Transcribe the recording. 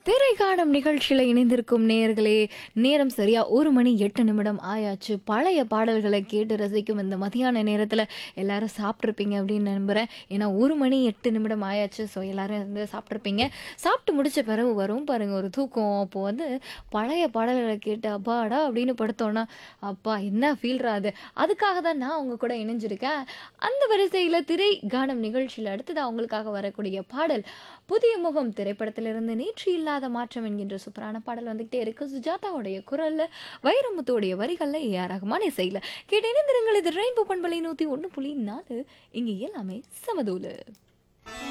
திரைக்காலம் நிகழ்ச்சியில் இணைந்திருக்கும் நேயர்களே நேரம் சரியா ஒரு மணி எட்டு நிமிடம் ஆயாச்சு பழைய பாடல்களை கேட்டு ரசிக்கும் இந்த மதியான நேரத்தில் எல்லாரும் சாப்பிட்ருப்பீங்க அப்படின்னு நம்புகிறேன் ஏன்னா ஒரு மணி எட்டு நிமிடம் ஆயாச்சு ஸோ எல்லாரும் வந்து சாப்பிட்ருப்பீங்க சாப்பிட்டு முடிச்ச பிறகு வரும் பாருங்க ஒரு தூக்கம் அப்போ வந்து பழைய பாடல்களை கேட்டு அப்பாடா அப்படின்னு படுத்தோன்னா அப்பா என்ன ஃபீல்ரா அது அதுக்காக தான் நான் உங்க கூட இணைஞ்சிருக்கேன் அந்த வரிசையில் திரை கானம் நிகழ்ச்சியில் அடுத்தது அவங்களுக்காக வரக்கூடிய பாடல் புதிய முகம் திரைப்படத்திலிருந்து நேற்று இல்லாத மாற்றம் என்கின்ற சூப்பரான பாடல் வந்துகிட்டே இருக்கு சுஜாதாவுடைய குரல்ல வைரமுத்துடைய வரிகள்ல ஏ ஆர் ரஹ்மான் இசையில் கேட்டு இணைந்திருங்கள் இது ரெயின்போ பண்பலை நூற்றி ஒன்று புள்ளி நாலு இங்கே எல்லாமே சமதூலு